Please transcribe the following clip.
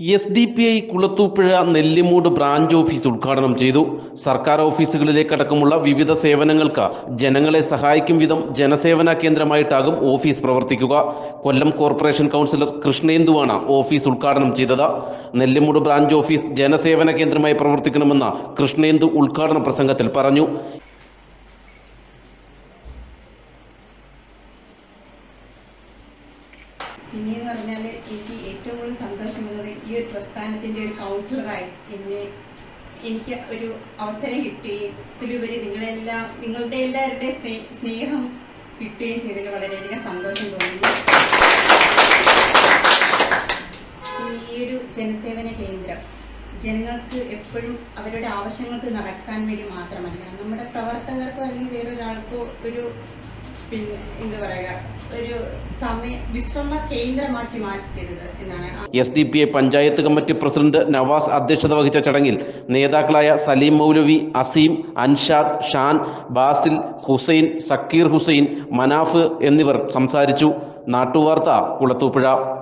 S D P I Kulathupuzha Nellimoodu branch office ഉദ്ഘാടനം ചെയ്തു സർക്കാർ ഓഫീസുകളിലേക്കടക്കമുള്ള വിവിധ സേവനങ്ങൾക്ക് ജനങ്ങളെ സഹായിക്കും വിധം ജനസേവന കേന്ദ്രമായിട്ടാകും ഓഫീസ് പ്രവർത്തിക്കുക കൊല്ലം കോർപ്പറേഷൻ കൗൺസിലർ കൃഷ്ണേന്ദുവാണ് ഓഫീസ് ഉദ്ഘാടനം ചെയ്തത് നെല്ലിമൂട് ബ്രാഞ്ച് ഓഫീസ് ജനസേവന കേന്ദ്രമായി പ്രവർത്തിക്കണമെന്ന് കൃഷ്ണേന്ദു ഉദ്ഘാടന പ്രസംഗത്തിൽ പറഞ്ഞു പിന്നെയെന്ന് പറഞ്ഞാൽ എനിക്ക് ഏറ്റവും കൂടുതൽ സന്തോഷം വന്നത് ഈ ഒരു പ്രസ്ഥാനത്തിൻ്റെ ഒരു കൗൺസിലറായി എന്നെ എനിക്ക് ഒരു അവസരം കിട്ടുകയും ഇതിലുപരി നിങ്ങളെല്ലാം നിങ്ങളുടെ എല്ലാവരുടെയും സ്നേ സ്നേഹം കിട്ടുകയും ചെയ്തതിൽ വളരെയധികം സന്തോഷം തോന്നുന്നു പിന്നെ ഈ ഒരു ജനസേവന കേന്ദ്രം ജനങ്ങൾക്ക് എപ്പോഴും അവരുടെ ആവശ്യങ്ങൾക്ക് നടക്കാൻ വേണ്ടി മാത്രമല്ല നമ്മുടെ പ്രവർത്തകർക്കോ അല്ലെങ്കിൽ വേറൊരാൾക്കോ ഒരു പിന്നെ എന്താ പറയുക ഒരു സമയ വിശ്രമ കേന്ദ്രമാക്കി മാറ്റരുത് എന്നാണ് S D P I panchayat committee president Navas അധ്യക്ഷത വഹിച്ച ചടങ്ങിൽ നേതാക്കളായ സലീം മൗലവി അസീം അൻഷാദ് ഷാൻ ബാസിൽ ഹുസൈൻ സക്കീർ ഹുസൈൻ മനാഫ് എന്നിവർ സംസാരിച്ചു നാട്ടുവാർത്ത കുളത്തൂപ്പുഴ